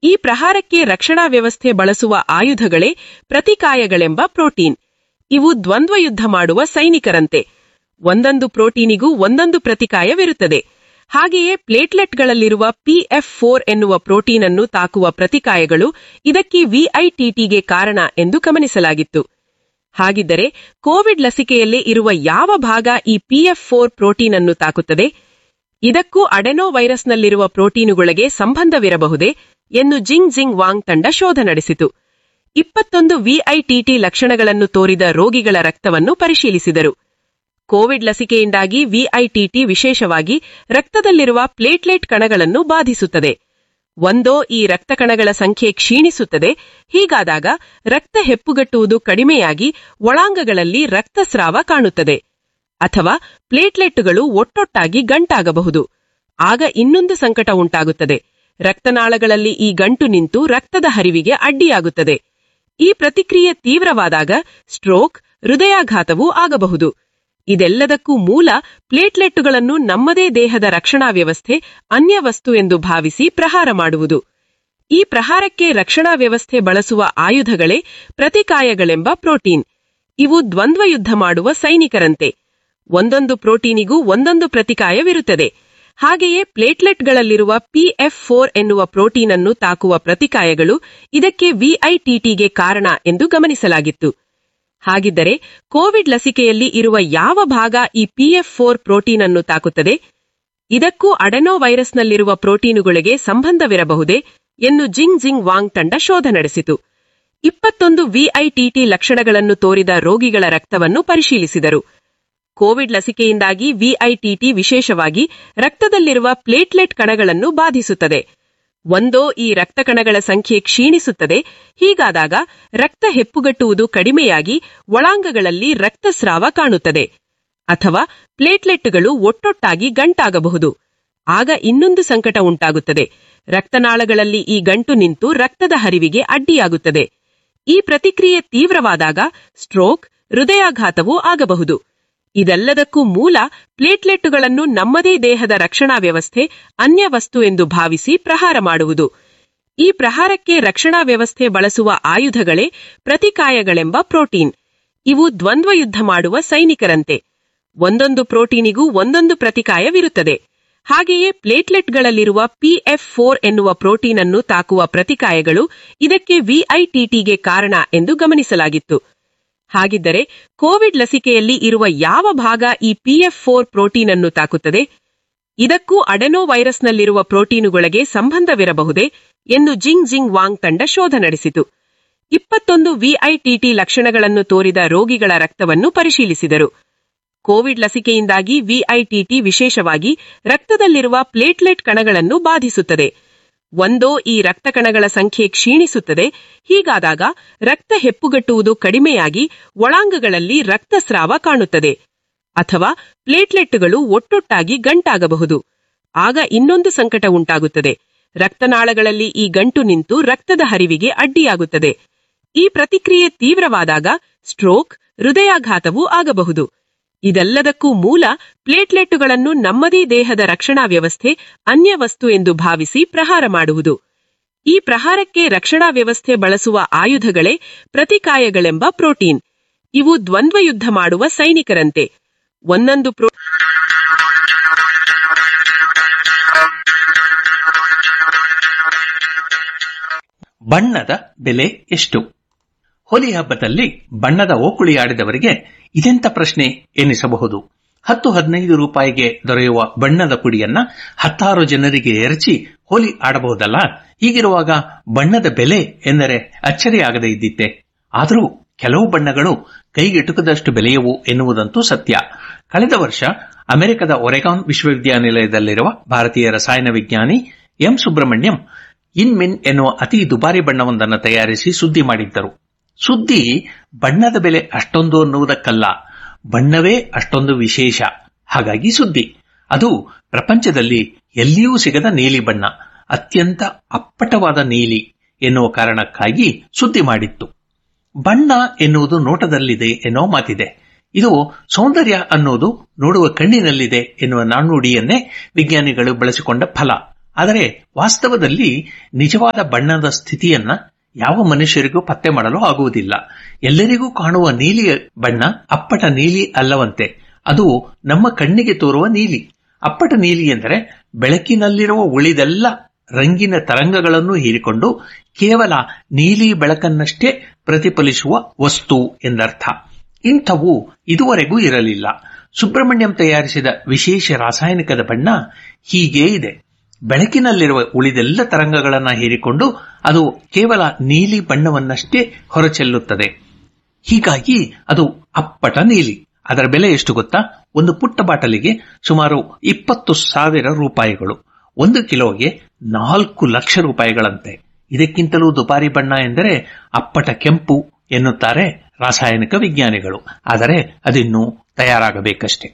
ಈ ಪ್ರಹಾರಕ್ಕೆ ರಕ್ಷಣಾ ವ್ಯವಸ್ಥೆ ಬಳಸುವ ಆಯುಧಗಳೇ ಪ್ರತಿಕಾಯಗಳೆಂಬ ಪ್ರೋಟೀನ್ ಇವು ದ್ವಂದ್ವ ಯುದ್ಧ ಮಾಡುವ ಸೈನಿಕರಂತೆ ಒಂದೊಂದು ಪ್ರೋಟೀನಿಗೂ ಒಂದೊಂದು ಪ್ರತಿಕಾಯವಿರುತ್ತದೆ ಹಾಗೆಯೇ ಪ್ಲೇಟ್ಲೆಟ್ಗಳಲ್ಲಿರುವ ಪಿಎಫ್ ಫೋರ್ ಎನ್ನುವ ಪ್ರೋಟೀನ್ ಅನ್ನು ತಾಕುವ ಪ್ರತಿಕಾಯಗಳು ಇದಕ್ಕೆ ವಿಐಟಿಟಿಗೆ ಕಾರಣ ಎಂದು ಗಮನಿಸಲಾಗಿತ್ತು ಹಾಗಿದ್ದರೆ ಕೋವಿಡ್ ಲಸಿಕೆಯಲ್ಲೇ ಇರುವ ಯಾವ ಭಾಗ ಈ ಪಿಎಫ್ ಫೋರ್ ಪ್ರೋಟೀನ್ ಅನ್ನು ತಾಕುತ್ತದೆ ಇದಕ್ಕೂ ಅಡೆನೋ ವೈರಸ್ನಲ್ಲಿರುವ ಪ್ರೋಟೀನುಗಳಿಗೆ ಸಂಬಂಧವಿರಬಹುದೇ ಎಂದು ಜಿಂಗ್ ಜಿಂಗ್ ವಾಂಗ್ ತಂಡ ಶೋಧ ನಡೆಸಿತು ಇಪ್ಪತ್ತೊಂದು ವಿಐಟಿಟಿ ಲಕ್ಷಣಗಳನ್ನು ತೋರಿದ ರೋಗಿಗಳ ರಕ್ತವನ್ನು ಪರಿಶೀಲಿಸಿದರು ಕೋವಿಡ್ ಲಸಿಕೆಯಿಂದಾಗಿ ವಿಐಟಿಟಿ ವಿಶೇಷವಾಗಿ ರಕ್ತದಲ್ಲಿರುವ ಪ್ಲೇಟ್ಲೆಟ್ ಕಣಗಳನ್ನು ಬಾಧಿಸುತ್ತದೆ ಒಂದೋ ಈ ರಕ್ತ ಕಣಗಳ ಸಂಖ್ಯೆ ಕ್ಷೀಣಿಸುತ್ತದೆ ಹೀಗಾದಾಗ ರಕ್ತ ಹೆಪ್ಪುಗಟ್ಟುವುದು ಕಡಿಮೆಯಾಗಿ ಒಳಾಂಗಗಳಲ್ಲಿ ರಕ್ತಸ್ರಾವ ಕಾಣುತ್ತದೆ ಅಥವಾ ಪ್ಲೇಟ್ಲೆಟ್ಟುಗಳು ಒಟ್ಟೊಟ್ಟಾಗಿ ಗಂಟಾಗಬಹುದು ಆಗ ಇನ್ನೊಂದು ಸಂಕಟ ಉಂಟಾಗುತ್ತದೆ ರಕ್ತನಾಳಗಳಲ್ಲಿ ಈ ಗಂಟು ನಿಂತು ರಕ್ತದ ಹರಿವಿಗೆ ಅಡ್ಡಿಯಾಗುತ್ತದೆ ಈ ಪ್ರತಿಕ್ರಿಯೆ ತೀವ್ರವಾದಾಗ ಸ್ಟ್ರೋಕ್ ಹೃದಯಾಘಾತವೂ ಆಗಬಹುದು ಇದೆಲ್ಲದಕ್ಕೂ ಮೂಲ ಪ್ಲೇಟ್ಲೆಟ್ಟುಗಳನ್ನು ನಮ್ಮದೇ ದೇಹದ ರಕ್ಷಣಾ ವ್ಯವಸ್ಥೆ ಅನ್ಯ ವಸ್ತು ಎಂದು ಭಾವಿಸಿ ಪ್ರಹಾರ ಮಾಡುವುದು ಈ ಪ್ರಹಾರಕ್ಕೆ ರಕ್ಷಣಾ ವ್ಯವಸ್ಥೆ ಬಳಸುವ ಆಯುಧಗಳೇ ಪ್ರತಿಕಾಯಗಳೆಂಬ ಪ್ರೋಟೀನ್ ಇವು ದ್ವಂದ್ವ ಯುದ್ಧ ಮಾಡುವ ಸೈನಿಕರಂತೆ ಒಂದೊಂದು ಪ್ರೋಟೀನಿಗೂ ಒಂದೊಂದು ಪ್ರತಿಕಾಯವಿರುತ್ತದೆ ಹಾಗೆಯೇ ಪ್ಲೇಟ್ಲೆಟ್ಗಳಲ್ಲಿರುವ ಪಿಎಫ್ ಫೋರ್ ಎನ್ನುವ ಪ್ರೋಟೀನ್ ಅನ್ನು ತಾಕುವ ಪ್ರತಿಕಾಯಗಳು ಇದಕ್ಕೆ ವಿಐಟಿಟಿಗೆ ಕಾರಣ ಎಂದು ಗಮನಿಸಲಾಗಿತ್ತು ಹಾಗಿದ್ದರೆ ಕೋವಿಡ್ ಲಸಿಕೆಯಲ್ಲಿ ಇರುವ ಯಾವ ಭಾಗ ಈ ಪಿಎಫ್ ಫೋರ್ ಪ್ರೋಟೀನ್ ಅನ್ನು ತಾಕುತ್ತದೆ ಇದಕ್ಕೂ ಅಡೆನೋ ವೈರಸ್ನಲ್ಲಿರುವ ಪ್ರೋಟೀನುಗಳಿಗೆ ಸಂಬಂಧವಿರಬಹುದೇ ಎಂದು ಜಿಂಗ್ ಜಿಂಗ್ ವಾಂಗ್ ತಂಡ ಶೋಧ ನಡೆಸಿತು ಇಪ್ಪತ್ತೊಂದು ವಿಐಟಿಟಿ ಲಕ್ಷಣಗಳನ್ನು ತೋರಿದ ರೋಗಿಗಳ ರಕ್ತವನ್ನು ಪರಿಶೀಲಿಸಿದರು ಕೋವಿಡ್ ಲಸಿಕೆಯಿಂದಾಗಿ ವಿಐಟಿಟಿ ವಿಶೇಷವಾಗಿ ರಕ್ತದಲ್ಲಿರುವ ಪ್ಲೇಟ್ಲೆಟ್ ಕಣಗಳನ್ನು ಬಾಧಿಸುತ್ತದೆ ಒಂದೋ ಈ ರಕ್ತ ಕಣಗಳ ಸಂಖ್ಯೆ ಕ್ಷೀಣಿಸುತ್ತದೆ ಹೀಗಾದಾಗ ರಕ್ತ ಹೆಪ್ಪುಗಟ್ಟುವುದು ಕಡಿಮೆಯಾಗಿ ಒಳಾಂಗಗಳಲ್ಲಿ ರಕ್ತಸ್ರಾವ ಕಾಣುತ್ತದೆ ಅಥವಾ ಪ್ಲೇಟ್ಲೆಟ್ಟುಗಳು ಒಟ್ಟೊಟ್ಟಾಗಿ ಗಂಟಾಗಬಹುದು ಆಗ ಇನ್ನೊಂದು ಸಂಕಟ ಉಂಟಾಗುತ್ತದೆ ರಕ್ತನಾಳಗಳಲ್ಲಿ ಈ ಗಂಟು ನಿಂತು ರಕ್ತದ ಹರಿವಿಗೆ ಅಡ್ಡಿಯಾಗುತ್ತದೆ ಈ ಪ್ರತಿಕ್ರಿಯೆ ತೀವ್ರವಾದಾಗ ಸ್ಟ್ರೋಕ್ ಹೃದಯಾಘಾತವೂ ಆಗಬಹುದು ಇದೆಲ್ಲದಕ್ಕೂ ಮೂಲ ಪ್ಲೇಟ್ಲೆಟ್ಟುಗಳನ್ನು ನಮ್ಮದೇ ದೇಹದ ರಕ್ಷಣಾ ವ್ಯವಸ್ಥೆ ಅನ್ಯ ವಸ್ತು ಎಂದು ಭಾವಿಸಿ ಪ್ರಹಾರ ಮಾಡುವುದು ಈ ಪ್ರಹಾರಕ್ಕೆ ರಕ್ಷಣಾ ವ್ಯವಸ್ಥೆ ಬಳಸುವ ಆಯುಧಗಳೇ ಪ್ರತಿಕಾಯಗಳೆಂಬ ಪ್ರೋಟೀನ್ ಇವು ದ್ವಂದ್ವ ಯುದ್ಧ ಮಾಡುವ ಸೈನಿಕರಂತೆ ಒಂದೊಂದು ಪ್ರೋಟೀನಿಗೂ ಒಂದೊಂದು ಪ್ರತಿಕಾಯವಿರುತ್ತದೆ ಹಾಗೆಯೇ ಪ್ಲೇಟ್ಲೆಟ್ಗಳಲ್ಲಿರುವ ಪಿಎಫ್ ಫೋರ್ ಎನ್ನುವ ಪ್ರೋಟೀನ್ ಅನ್ನು ತಾಕುವ ಪ್ರತಿಕಾಯಗಳು ಇದಕ್ಕೆ ವಿಐಟಿಟಿಗೆ ಕಾರಣ ಎಂದು ಗಮನಿಸಲಾಗಿತ್ತು ಹಾಗಿದ್ದರೆ ಕೋವಿಡ್ ಲಸಿಕೆಯಲ್ಲಿ ಇರುವ ಯಾವ ಭಾಗ ಈ ಪಿಎಫ್ ಫೋರ್ ಪ್ರೋಟೀನ್ ಅನ್ನು ತಾಕುತ್ತದೆ ಇದಕ್ಕೂ ಅಡೆನೋ ವೈರಸ್ನಲ್ಲಿರುವ ಪ್ರೋಟೀನುಗಳಿಗೆ ಸಂಬಂಧವಿರಬಹುದೇ ಎಂದು ಜಿಂಗ್ ಜಿಂಗ್ ವಾಂಗ್ ತಂಡ ಶೋಧ ನಡೆಸಿತು ಇಪ್ಪತ್ತೊಂದು ವಿಐಟಿಟಿ ಲಕ್ಷಣಗಳನ್ನು ತೋರಿದ ರೋಗಿಗಳ ರಕ್ತವನ್ನು ಪರಿಶೀಲಿಸಿದರು ಕೋವಿಡ್ ಲಸಿಕೆಯಿಂದಾಗಿ ವಿಐಟಿಟಿ ವಿಶೇಷವಾಗಿ ರಕ್ತದಲ್ಲಿರುವ ಪ್ಲೇಟ್ಲೆಟ್ ಕಣಗಳನ್ನು ಬಾಧಿಸುತ್ತದೆ ಒಂದೋ ಈ ರಕ್ತ ಕಣಗಳ ಸಂಖ್ಯೆ ಕ್ಷೀಣಿಸುತ್ತದೆ ಹೀಗಾದಾಗ ರಕ್ತ ಹೆಪ್ಪುಗಟ್ಟುವುದು ಕಡಿಮೆಯಾಗಿ ಒಳಾಂಗಗಳಲ್ಲಿ ರಕ್ತಸ್ರಾವ ಕಾಣುತ್ತದೆ ಅಥವಾ ಪ್ಲೇಟ್ಲೆಟ್ಟುಗಳು ಒಟ್ಟೊಟ್ಟಾಗಿ ಗಂಟಾಗಬಹುದು ಆಗ ಇನ್ನೊಂದು ಸಂಕಟ ಉಂಟಾಗುತ್ತದೆ ರಕ್ತನಾಳಗಳಲ್ಲಿ ಈ ಗಂಟು ನಿಂತು ರಕ್ತದ ಹರಿವಿಗೆ ಅಡ್ಡಿಯಾಗುತ್ತದೆ ಈ ಪ್ರತಿಕ್ರಿಯೆ ತೀವ್ರವಾದಾಗ ಸ್ಟ್ರೋಕ್ ಹೃದಯಾಘಾತವೂ ಆಗಬಹುದು ಇದೆಲ್ಲದಕ್ಕೂ ಮೂಲ ಪ್ಲೇಟ್ಲೆಟ್ಟುಗಳನ್ನು ನಮ್ಮದೇ ದೇಹದ ರಕ್ಷಣಾ ವ್ಯವಸ್ಥೆ ಅನ್ಯ ವಸ್ತು ಎಂದು ಭಾವಿಸಿ ಪ್ರಹಾರ ಮಾಡುವುದು ಈ ಪ್ರಹಾರಕ್ಕೆ ರಕ್ಷಣಾ ವ್ಯವಸ್ಥೆ ಬಳಸುವ ಆಯುಧಗಳೇ ಪ್ರತಿಕಾಯಗಳೆಂಬ ಪ್ರೋಟೀನ್ ಇವು ದ್ವಂದ್ವ ಯುದ್ಧ ಮಾಡುವ ಸೈನಿಕರಂತೆ ಒಂದೊಂದು ಪ್ರೋ ಬಣ್ಣದ ಬೆಲೆ ಎಷ್ಟು ಹೋಲಿ ಹಬ್ಬದಲ್ಲಿ ಬಣ್ಣದ ಓಕುಳಿ ಆಡಿದವರಿಗೆ ಇದೆಂತ ಪ್ರಶ್ನೆ ಎನ್ನಿಸಬಹುದು ಹತ್ತು ಹದಿನೈದು ರೂಪಾಯಿಗೆ ದೊರೆಯುವ ಬಣ್ಣದ ಪುಡಿಯನ್ನ ಹತ್ತಾರು ಜನರಿಗೆ ಎರಚಿ ಹೋಲಿ ಆಡಬಹುದಲ್ಲ ಹೀಗಿರುವಾಗ ಬಣ್ಣದ ಬೆಲೆ ಎಂದರೆ ಅಚ್ಚರಿಯಾಗದೇ ಇದ್ದಿತ್ತೆ ಆದರೂ ಕೆಲವು ಬಣ್ಣಗಳು ಕೈಗೆಟುಕದಷ್ಟು ಬೆಲೆಯವು ಎನ್ನುವುದಂತೂ ಸತ್ಯ ಕಳೆದ ವರ್ಷ ಅಮೆರಿಕದ ಒರೆಗಾನ್ ವಿಶ್ವವಿದ್ಯಾನಿಲಯದಲ್ಲಿರುವ ಭಾರತೀಯ ರಸಾಯನ ವಿಜ್ಞಾನಿ ಎಂ ಸುಬ್ರಹ್ಮಣ್ಯಂ ಇನ್ಮಿನ್ ಎನ್ನುವ ಅತಿ ದುಬಾರಿ ಬಣ್ಣವೊಂದನ್ನು ತಯಾರಿಸಿ ಸುದ್ದಿ ಮಾಡಿದ್ದರು ಸುದ್ದಿ ಬಣ್ಣದ ಬೆಲೆ ಅಷ್ಟೊಂದು ಅನ್ನುವುದಕ್ಕಲ್ಲ ಬಣ್ಣವೇ ಅಷ್ಟೊಂದು ವಿಶೇಷ ಹಾಗಾಗಿ ಸುದ್ದಿ ಅದು ಪ್ರಪಂಚದಲ್ಲಿ ಎಲ್ಲಿಯೂ ಸಿಗದ ನೀಲಿ ಬಣ್ಣ ಅತ್ಯಂತ ಅಪ್ಪಟವಾದ ನೀಲಿ ಎನ್ನುವ ಕಾರಣಕ್ಕಾಗಿ ಸುದ್ದಿ ಮಾಡಿತ್ತು ಬಣ್ಣ ಎನ್ನುವುದು ನೋಟದಲ್ಲಿದೆ ಎನ್ನುವ ಮಾತಿದೆ ಇದು ಸೌಂದರ್ಯ ಅನ್ನೋದು ನೋಡುವ ಕಣ್ಣಿನಲ್ಲಿದೆ ಎನ್ನುವ ನಾಣ್ಣುಡಿಯನ್ನೇ ವಿಜ್ಞಾನಿಗಳು ಬಳಸಿಕೊಂಡ ಫಲ ಆದರೆ ವಾಸ್ತವದಲ್ಲಿ ನಿಜವಾದ ಬಣ್ಣದ ಸ್ಥಿತಿಯನ್ನ ಯಾವ ಮನುಷ್ಯರಿಗೂ ಪತ್ತೆ ಮಾಡಲು ಆಗುವುದಿಲ್ಲ ಎಲ್ಲರಿಗೂ ಕಾಣುವ ನೀಲಿಯ ಬಣ್ಣ ಅಪ್ಪಟ ನೀಲಿ ಅಲ್ಲವಂತೆ ಅದು ನಮ್ಮ ಕಣ್ಣಿಗೆ ತೋರುವ ನೀಲಿ ಅಪ್ಪಟ ನೀಲಿ ಎಂದರೆ ಬೆಳಕಿನಲ್ಲಿರುವ ಉಳಿದೆಲ್ಲ ರಂಗಿನ ತರಂಗಗಳನ್ನು ಹೀರಿಕೊಂಡು ಕೇವಲ ನೀಲಿ ಬೆಳಕನ್ನಷ್ಟೇ ಪ್ರತಿಫಲಿಸುವ ವಸ್ತು ಎಂದರ್ಥ ಇಂಥವು ಇದುವರೆಗೂ ಇರಲಿಲ್ಲ ಸುಬ್ರಹ್ಮಣ್ಯಂ ತಯಾರಿಸಿದ ವಿಶೇಷ ರಾಸಾಯನಿಕದ ಬಣ್ಣ ಹೀಗೇ ಇದೆ ಬೆಳಕಿನಲ್ಲಿರುವ ಉಳಿದೆಲ್ಲ ತರಂಗಗಳನ್ನ ಹೀರಿಕೊಂಡು ಅದು ಕೇವಲ ನೀಲಿ ಬಣ್ಣವನ್ನಷ್ಟೇ ಹೊರಚೆಲ್ಲುತ್ತದೆ ಹೀಗಾಗಿ ಅದು ಅಪ್ಪಟ ನೀಲಿ ಅದರ ಬೆಲೆ ಎಷ್ಟು ಗೊತ್ತಾ ಒಂದು ಪುಟ್ಟ ಬಾಟಲಿಗೆ ಸುಮಾರು ಇಪ್ಪತ್ತು ಸಾವಿರ ರೂಪಾಯಿಗಳು ಒಂದು ಕಿಲೋಗೆ ನಾಲ್ಕು ಲಕ್ಷ ರೂಪಾಯಿಗಳಂತೆ ಇದಕ್ಕಿಂತಲೂ ದುಬಾರಿ ಬಣ್ಣ ಎಂದರೆ ಅಪ್ಪಟ ಕೆಂಪು ಎನ್ನುತ್ತಾರೆ ರಾಸಾಯನಿಕ ವಿಜ್ಞಾನಿಗಳು ಆದರೆ ಅದಿನ್ನೂ ತಯಾರಾಗಬೇಕಷ್ಟೆ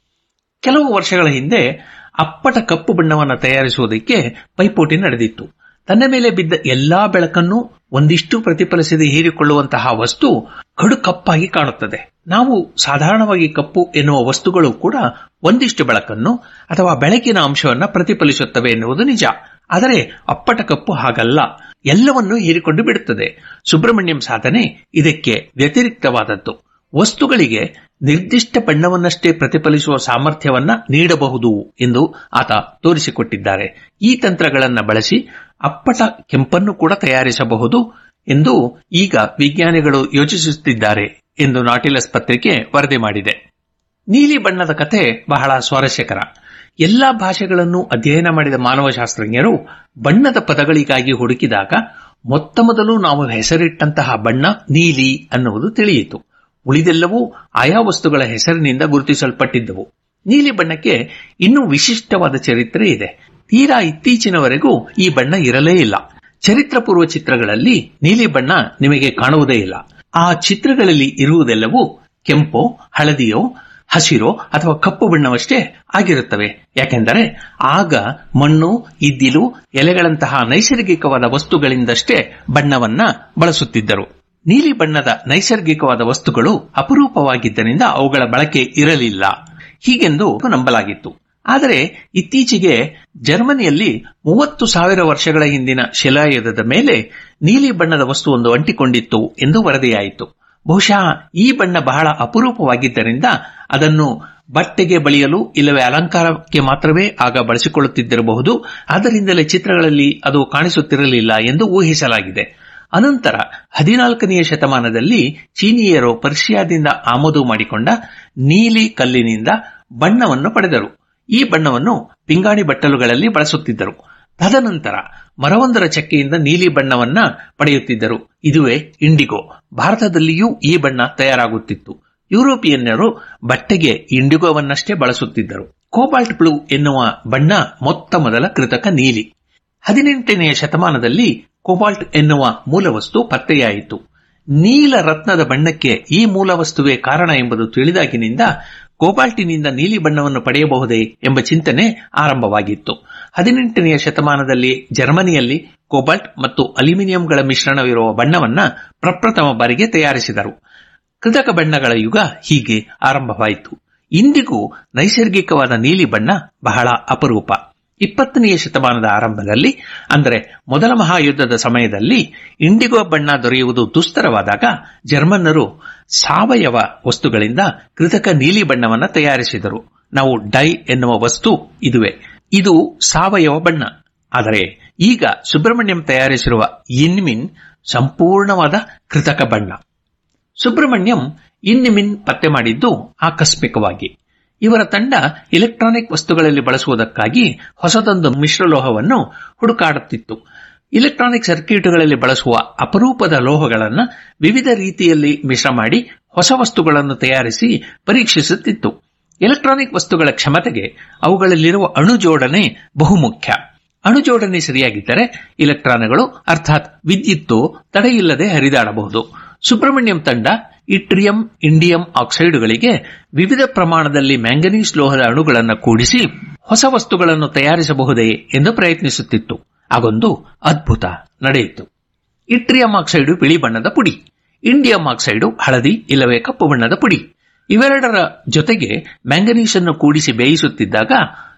ಕೆಲವು ವರ್ಷಗಳ ಹಿಂದೆ ಅಪ್ಪಟ ಕಪ್ಪು ಬಣ್ಣವನ್ನು ತಯಾರಿಸುವುದಕ್ಕೆ ಪೈಪೋಟಿ ನಡೆದಿತ್ತು ತನ್ನ ಮೇಲೆ ಬಿದ್ದ ಎಲ್ಲಾ ಬೆಳಕನ್ನು ಒಂದಿಷ್ಟು ಪ್ರತಿಫಲಿಸದೆ ಹೀರಿಕೊಳ್ಳುವಂತಹ ವಸ್ತು ಕಡು ಕಪ್ಪಾಗಿ ಕಾಣುತ್ತದೆ ನಾವು ಸಾಧಾರಣವಾಗಿ ಕಪ್ಪು ಎನ್ನುವ ವಸ್ತುಗಳು ಕೂಡ ಒಂದಿಷ್ಟು ಬೆಳಕನ್ನು ಅಥವಾ ಬೆಳಕಿನ ಅಂಶವನ್ನ ಪ್ರತಿಫಲಿಸುತ್ತವೆ ಎನ್ನುವುದು ನಿಜ ಆದರೆ ಅಪ್ಪಟ ಕಪ್ಪು ಹಾಗಲ್ಲ ಎಲ್ಲವನ್ನೂ ಹೀರಿಕೊಂಡು ಬಿಡುತ್ತದೆ ಸುಬ್ರಹ್ಮಣ್ಯಂ ಸಾಧನೆ ಇದಕ್ಕೆ ವ್ಯತಿರಿಕ್ತವಾದದ್ದು ವಸ್ತುಗಳಿಗೆ ನಿರ್ದಿಷ್ಟ ಬಣ್ಣವನ್ನಷ್ಟೇ ಪ್ರತಿಫಲಿಸುವ ಸಾಮರ್ಥ್ಯವನ್ನ ನೀಡಬಹುದು ಎಂದು ಆತ ತೋರಿಸಿಕೊಟ್ಟಿದ್ದಾರೆ ಈ ತಂತ್ರಗಳನ್ನ ಬಳಸಿ ಅಪ್ಪಟ ಕೆಂಪನ್ನು ಕೂಡ ತಯಾರಿಸಬಹುದು ಎಂದು ಈಗ ವಿಜ್ಞಾನಿಗಳು ಯೋಚಿಸುತ್ತಿದ್ದಾರೆ ಎಂದು ನಾಟಿಲಸ್ ಪತ್ರಿಕೆ ವರದಿ ಮಾಡಿದೆ ನೀಲಿ ಬಣ್ಣದ ಕಥೆ ಬಹಳ ಸ್ವಾರಸ್ಯಕರ ಎಲ್ಲಾ ಭಾಷೆಗಳನ್ನು ಅಧ್ಯಯನ ಮಾಡಿದ ಮಾನವಶಾಸ್ತ್ರಜ್ಞರು ಬಣ್ಣದ ಪದಗಳಿಗಾಗಿ ಹುಡುಕಿದಾಗ ಮೊತ್ತ ಮೊದಲು ನಾವು ಹೆಸರಿಟ್ಟಂತಹ ಬಣ್ಣ ನೀಲಿ ಅನ್ನುವುದು ತಿಳಿಯಿತು ಉಳಿದೆಲ್ಲವೂ ಆಯಾ ವಸ್ತುಗಳ ಹೆಸರಿನಿಂದ ಗುರುತಿಸಲ್ಪಟ್ಟಿದ್ದವು ನೀಲಿ ಬಣ್ಣಕ್ಕೆ ಇನ್ನೂ ವಿಶಿಷ್ಟವಾದ ಚರಿತ್ರೆ ಇದೆ ತೀರಾ ಇತ್ತೀಚಿನವರೆಗೂ ಈ ಬಣ್ಣ ಇರಲೇ ಇಲ್ಲ ಚರಿತ್ರ ಪೂರ್ವ ಚಿತ್ರಗಳಲ್ಲಿ ನೀಲಿ ಬಣ್ಣ ನಿಮಗೆ ಕಾಣುವುದೇ ಇಲ್ಲ ಆ ಚಿತ್ರಗಳಲ್ಲಿ ಇರುವುದೆಲ್ಲವೂ ಕೆಂಪೋ ಹಳದಿಯೋ ಹಸಿರೋ ಅಥವಾ ಕಪ್ಪು ಬಣ್ಣವಷ್ಟೇ ಆಗಿರುತ್ತವೆ ಯಾಕೆಂದರೆ ಆಗ ಮಣ್ಣು ಇದ್ದಿಲು ಎಲೆಗಳಂತಹ ನೈಸರ್ಗಿಕವಾದ ವಸ್ತುಗಳಿಂದಷ್ಟೇ ಬಣ್ಣವನ್ನ ಬಳಸುತ್ತಿದ್ದರು ನೀಲಿ ಬಣ್ಣದ ನೈಸರ್ಗಿಕವಾದ ವಸ್ತುಗಳು ಅಪರೂಪವಾಗಿದ್ದರಿಂದ ಅವುಗಳ ಬಳಕೆ ಇರಲಿಲ್ಲ ಹೀಗೆಂದು ನಂಬಲಾಗಿತ್ತು ಆದರೆ ಇತ್ತೀಚೆಗೆ ಜರ್ಮನಿಯಲ್ಲಿ ಮೂವತ್ತು ಸಾವಿರ ವರ್ಷಗಳ ಹಿಂದಿನ ಶಿಲಾಯುಧದ ಮೇಲೆ ನೀಲಿ ಬಣ್ಣದ ವಸ್ತುವೊಂದು ಅಂಟಿಕೊಂಡಿತ್ತು ಎಂದು ವರದಿಯಾಯಿತು ಬಹುಶಃ ಈ ಬಣ್ಣ ಬಹಳ ಅಪರೂಪವಾಗಿದ್ದರಿಂದ ಅದನ್ನು ಬಟ್ಟೆಗೆ ಬಳಿಯಲು ಇಲ್ಲವೇ ಅಲಂಕಾರಕ್ಕೆ ಮಾತ್ರವೇ ಆಗ ಬಳಸಿಕೊಳ್ಳುತ್ತಿದ್ದಿರಬಹುದು ಆದ್ದರಿಂದಲೇ ಚಿತ್ರಗಳಲ್ಲಿ ಅದು ಕಾಣಿಸುತ್ತಿರಲಿಲ್ಲ ಎಂದು ಊಹಿಸಲಾಗಿದೆ ಅನಂತರ ಹದಿನಾಲ್ಕನೆಯ ಶತಮಾನದಲ್ಲಿ ಚೀನಿಯರು ಪರ್ಷಿಯಾದಿಂದ ಆಮದು ಮಾಡಿಕೊಂಡ ನೀಲಿ ಕಲ್ಲಿನಿಂದ ಬಣ್ಣವನ್ನು ಪಡೆದರು ಈ ಬಣ್ಣವನ್ನು ಪಿಂಗಾಣಿ ಬಟ್ಟಲುಗಳಲ್ಲಿ ಬಳಸುತ್ತಿದ್ದರು ತದನಂತರ ಮರವೊಂದರ ಚಕ್ಕೆಯಿಂದ ನೀಲಿ ಬಣ್ಣವನ್ನ ಪಡೆಯುತ್ತಿದ್ದರು ಇದುವೇ ಇಂಡಿಗೋ ಭಾರತದಲ್ಲಿಯೂ ಈ ಬಣ್ಣ ತಯಾರಾಗುತ್ತಿತ್ತು ಯುರೋಪಿಯನ್ನರು ಬಟ್ಟೆಗೆ ಇಂಡಿಗೋವನ್ನಷ್ಟೇ ಬಳಸುತ್ತಿದ್ದರು ಕೋಬಾಲ್ಟ್ ಬ್ಲೂ ಎನ್ನುವ ಬಣ್ಣ ಮೊತ್ತ ಮೊದಲ ಕೃತಕ ನೀಲಿ ಹದಿನೆಂಟನೆಯ ಶತಮಾನದಲ್ಲಿ ಕೋಬಾಲ್ಟ್ ಎನ್ನುವ ಮೂಲವಸ್ತು ಪತ್ತೆಯಾಯಿತು ನೀಲ ರತ್ನದ ಬಣ್ಣಕ್ಕೆ ಈ ಮೂಲವಸ್ತುವೇ ಕಾರಣ ಎಂಬುದು ತಿಳಿದಾಗಿನಿಂದ ಕೋಬಾಲ್ಟಿನಿಂದ ನೀಲಿ ಬಣ್ಣವನ್ನು ಪಡೆಯಬಹುದೇ ಎಂಬ ಚಿಂತನೆ ಆರಂಭವಾಗಿತ್ತು ಹದಿನೆಂಟನೆಯ ಶತಮಾನದಲ್ಲಿ ಜರ್ಮನಿಯಲ್ಲಿ ಕೋಬಾಲ್ಟ್ ಮತ್ತು ಅಲ್ಯೂಮಿನಿಯಂಗಳ ಮಿಶ್ರಣವಿರುವ ಬಣ್ಣವನ್ನ ಪ್ರಪ್ರಥಮ ಬಾರಿಗೆ ತಯಾರಿಸಿದರು ಕೃತಕ ಬಣ್ಣಗಳ ಯುಗ ಹೀಗೆ ಆರಂಭವಾಯಿತು ಇಂದಿಗೂ ನೈಸರ್ಗಿಕವಾದ ನೀಲಿ ಬಣ್ಣ ಬಹಳ ಅಪರೂಪ ಇಪ್ಪತ್ತನೆಯ ಶತಮಾನದ ಆರಂಭದಲ್ಲಿ ಅಂದರೆ ಮೊದಲ ಮಹಾಯುದ್ಧದ ಸಮಯದಲ್ಲಿ ಇಂಡಿಗೋ ಬಣ್ಣ ದೊರೆಯುವುದು ದುಸ್ತರವಾದಾಗ ಜರ್ಮನ್ನರು ಸಾವಯವ ವಸ್ತುಗಳಿಂದ ಕೃತಕ ನೀಲಿ ಬಣ್ಣವನ್ನು ತಯಾರಿಸಿದರು ನಾವು ಡೈ ಎನ್ನುವ ವಸ್ತು ಇದುವೆ ಇದು ಸಾವಯವ ಬಣ್ಣ ಆದರೆ ಈಗ ಸುಬ್ರಹ್ಮಣ್ಯಂ ತಯಾರಿಸಿರುವ ಇನ್ಮಿನ್ ಸಂಪೂರ್ಣವಾದ ಕೃತಕ ಬಣ್ಣ ಸುಬ್ರಹ್ಮಣ್ಯಂ ಇನ್ನಿಮಿನ್ ಪತ್ತೆ ಮಾಡಿದ್ದು ಆಕಸ್ಮಿಕವಾಗಿ ಇವರ ತಂಡ ಇಲೆಕ್ಟ್ರಾನಿಕ್ ವಸ್ತುಗಳಲ್ಲಿ ಬಳಸುವುದಕ್ಕಾಗಿ ಹೊಸದೊಂದು ಮಿಶ್ರಲೋಹವನ್ನು ಹುಡುಕಾಡುತ್ತಿತ್ತು ಇಲೆಕ್ಟ್ರಾನಿಕ್ ಸರ್ಕ್ಯೂಟ್ಗಳಲ್ಲಿ ಬಳಸುವ ಅಪರೂಪದ ಲೋಹಗಳನ್ನು ವಿವಿಧ ರೀತಿಯಲ್ಲಿ ಮಿಶ್ರ ಮಾಡಿ ಹೊಸ ವಸ್ತುಗಳನ್ನು ತಯಾರಿಸಿ ಪರೀಕ್ಷಿಸುತ್ತಿತ್ತು ಎಲೆಕ್ಟ್ರಾನಿಕ್ ವಸ್ತುಗಳ ಕ್ಷಮತೆಗೆ ಅವುಗಳಲ್ಲಿರುವ ಅಣು ಜೋಡಣೆ ಬಹುಮುಖ್ಯ ಅಣು ಜೋಡಣೆ ಸರಿಯಾಗಿದ್ದರೆ ಇಲೆಕ್ಟ್ರಾನ್ಗಳು ಅರ್ಥಾತ್ ವಿದ್ಯುತ್ತು ತಡೆಯಿಲ್ಲದೆ ಹರಿದಾಡಬಹುದು ಸುಬ್ರಹ್ಮಣ್ಯಂ ತಂಡ ಇಟ್ರಿಯಂ ಇಂಡಿಯಂ ಆಕ್ಸೈಡುಗಳಿಗೆ ವಿವಿಧ ಪ್ರಮಾಣದಲ್ಲಿ ಮ್ಯಾಂಗನೀಸ್ ಲೋಹದ ಅಣುಗಳನ್ನು ಕೂಡಿಸಿ ಹೊಸ ವಸ್ತುಗಳನ್ನು ತಯಾರಿಸಬಹುದೇ ಎಂದು ಪ್ರಯತ್ನಿಸುತ್ತಿತ್ತು ಆಗೊಂದು ಅದ್ಭುತ ನಡೆಯಿತು ಇಟ್ರಿಯಂ ಆಕ್ಸೈಡು ಬಿಳಿ ಬಣ್ಣದ ಪುಡಿ ಇಂಡಿಯಂ ಆಕ್ಸೈಡು ಹಳದಿ ಇಲ್ಲವೇ ಕಪ್ಪು ಬಣ್ಣದ ಪುಡಿ ಇವೆರಡರ ಜೊತೆಗೆ ಮ್ಯಾಂಗನೀಸ್ ಅನ್ನು ಕೂಡಿಸಿ ಬೇಯಿಸುತ್ತಿದ್ದಾಗ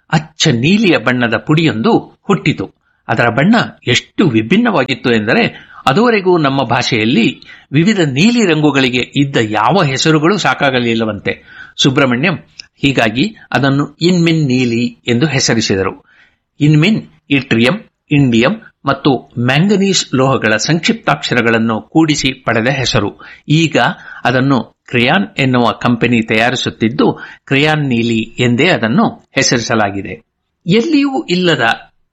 ಅಚ್ಚ ನೀಲಿಯ ಬಣ್ಣದ ಪುಡಿಯೊಂದು ಹುಟ್ಟಿತು ಅದರ ಬಣ್ಣ ಎಷ್ಟು ವಿಭಿನ್ನವಾಗಿತ್ತು ಎಂದರೆ ಅದುವರೆಗೂ ನಮ್ಮ ಭಾಷೆಯಲ್ಲಿ ವಿವಿಧ ನೀಲಿ ರಂಗುಗಳಿಗೆ ಇದ್ದ ಯಾವ ಹೆಸರುಗಳು ಸಾಕಾಗಲಿಲ್ಲವಂತೆ ಸುಬ್ರಹ್ಮಣ್ಯಂ ಹೀಗಾಗಿ ಅದನ್ನು ಇನ್ಮಿನ್ ನೀಲಿ ಎಂದು ಹೆಸರಿಸಿದರು ಇನ್ಮಿನ್ ಇಟ್ರಿಯಂ ಇಂಡಿಯಂ ಮತ್ತು ಮ್ಯಾಂಗನೀಸ್ ಲೋಹಗಳ ಸಂಕ್ಷಿಪ್ತಾಕ್ಷರಗಳನ್ನು ಕೂಡಿಸಿ ಪಡೆದ ಹೆಸರು ಈಗ ಅದನ್ನು ಕ್ರಿಯಾನ್ ಎನ್ನುವ ಕಂಪನಿ ತಯಾರಿಸುತ್ತಿದ್ದು ಕ್ರಿಯಾನ್ ನೀಲಿ ಎಂದೇ ಅದನ್ನು ಹೆಸರಿಸಲಾಗಿದೆ ಎಲ್ಲಿಯೂ ಇಲ್ಲದ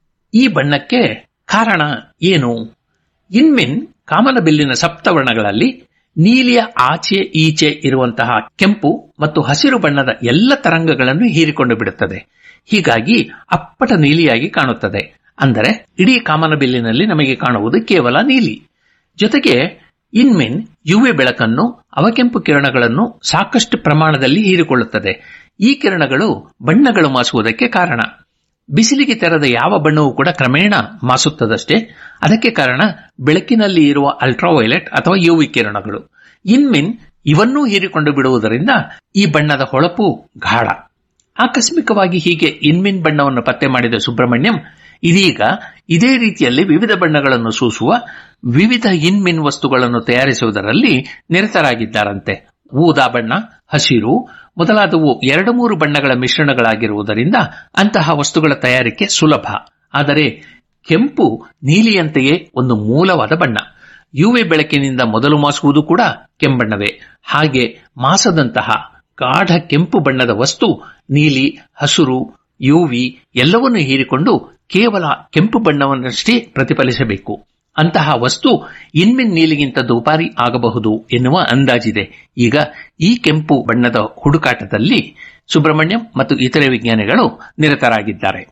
ಈ ಬಣ್ಣಕ್ಕೆ ಕಾರಣ ಏನು ಇನ್ಮಿನ್ ಕಾಮನಬಿಲ್ಲಿನ ಸಪ್ತವರ್ಣಗಳಲ್ಲಿ ನೀಲಿಯ ಆಚೆ ಈಚೆ ಇರುವಂತಹ ಕೆಂಪು ಮತ್ತು ಹಸಿರು ಬಣ್ಣದ ಎಲ್ಲ ತರಂಗಗಳನ್ನು ಹೀರಿಕೊಂಡು ಬಿಡುತ್ತದೆ ಹೀಗಾಗಿ ಅಪ್ಪಟ ನೀಲಿಯಾಗಿ ಕಾಣುತ್ತದೆ ಅಂದರೆ ಇಡೀ ಕಾಮನಬಿಲ್ಲಿನಲ್ಲಿ ನಮಗೆ ಕಾಣುವುದು ಕೇವಲ ನೀಲಿ ಜೊತೆಗೆ ಇನ್ಮಿನ್ ಯುವಿ ಬೆಳಕನ್ನು ಅವಕೆಂಪು ಕಿರಣಗಳನ್ನು ಸಾಕಷ್ಟು ಪ್ರಮಾಣದಲ್ಲಿ ಹೀರಿಕೊಳ್ಳುತ್ತದೆ ಈ ಕಿರಣಗಳು ಬಣ್ಣಗಳು ಮಾಸುವುದಕ್ಕೆ ಕಾರಣ ಬಿಸಿಲಿಗೆ ತೆರೆದ ಯಾವ ಬಣ್ಣವೂ ಕೂಡ ಕ್ರಮೇಣ ಮಾಸುತ್ತದಷ್ಟೇ ಅದಕ್ಕೆ ಕಾರಣ ಬೆಳಕಿನಲ್ಲಿ ಇರುವ ಅಲ್ಟ್ರಾವೈಲೆಟ್ ಅಥವಾ ಯುವಿ ಕಿರಣಗಳು ಇನ್ಮಿನ್ ಇವನ್ನೂ ಹೀರಿಕೊಂಡು ಬಿಡುವುದರಿಂದ ಈ ಬಣ್ಣದ ಹೊಳಪು ಗಾಢ ಆಕಸ್ಮಿಕವಾಗಿ ಹೀಗೆ ಇನ್ಮಿನ್ ಬಣ್ಣವನ್ನು ಪತ್ತೆ ಮಾಡಿದ ಸುಬ್ರಹ್ಮಣ್ಯಂ ಇದೀಗ ಇದೇ ರೀತಿಯಲ್ಲಿ ವಿವಿಧ ಬಣ್ಣಗಳನ್ನು ಸೂಸುವ ವಿವಿಧ ಇನ್ಮಿನ್ ವಸ್ತುಗಳನ್ನು ತಯಾರಿಸುವುದರಲ್ಲಿ ನಿರತರಾಗಿದ್ದಾರಂತೆ ಊದಾ ಬಣ್ಣ ಹಸಿರು ಮೊದಲಾದವು ಎರಡು ಮೂರು ಬಣ್ಣಗಳ ಮಿಶ್ರಣಗಳಾಗಿರುವುದರಿಂದ ಅಂತಹ ವಸ್ತುಗಳ ತಯಾರಿಕೆ ಸುಲಭ ಆದರೆ ಕೆಂಪು ನೀಲಿಯಂತೆಯೇ ಒಂದು ಮೂಲವಾದ ಬಣ್ಣ ಯುವಿ ಬೆಳಕಿನಿಂದ ಮೊದಲು ಮಾಸುವುದು ಕೂಡ ಕೆಂಬಣ್ಣವೇ ಹಾಗೆ ಮಾಸದಂತಹ ಗಾಢ ಕೆಂಪು ಬಣ್ಣದ ವಸ್ತು ನೀಲಿ ಹಸುರು ಯುವಿ ಎಲ್ಲವನ್ನೂ ಹೀರಿಕೊಂಡು ಕೇವಲ ಕೆಂಪು ಬಣ್ಣವನ್ನಷ್ಟೇ ಪ್ರತಿಫಲಿಸಬೇಕು ಅಂತಹ ವಸ್ತು ಇನ್ಮಿನ್ ನೀಲಿಗಿಂತ ದುಬಾರಿ ಆಗಬಹುದು ಎನ್ನುವ ಅಂದಾಜಿದೆ ಈಗ ಈ ಕೆಂಪು ಬಣ್ಣದ ಹುಡುಕಾಟದಲ್ಲಿ ಸುಬ್ರಹ್ಮಣ್ಯಂ ಮತ್ತು ಇತರೆ ವಿಜ್ಞಾನಿಗಳು ನಿರತರಾಗಿದ್ದಾರೆ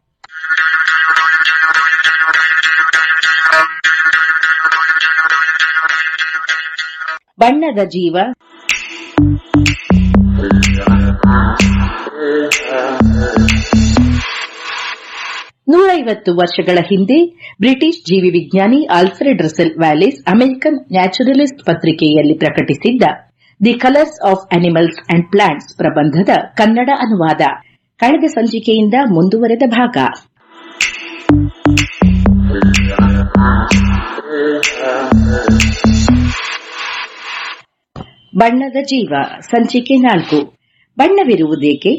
ಬಣ್ಣದ ಜೀವ ನೂರೈವತ್ತು ವರ್ಷಗಳ ಹಿಂದೆ ಬ್ರಿಟಿಷ್ ಜೀವಿ ವಿಜ್ಞಾನಿ Alfred Russel Wallace American naturalist ಪತ್ರಿಕೆಯಲ್ಲಿ ಪ್ರಕಟಿಸಿದ್ದ the colours of animals and plants ಪ್ರಬಂಧದ ಕನ್ನಡ ಅನುವಾದ ಕಳೆದ ಸಂಚಿಕೆಯಿಂದ ಮುಂದುವರೆದ ಭಾಗ ಬಣ್ಣದ ಜೀವ ಸಂಚಿಕೆ ನಾಲ್ಕು ಬಣ್ಣವಿರುವುದೇಕೆ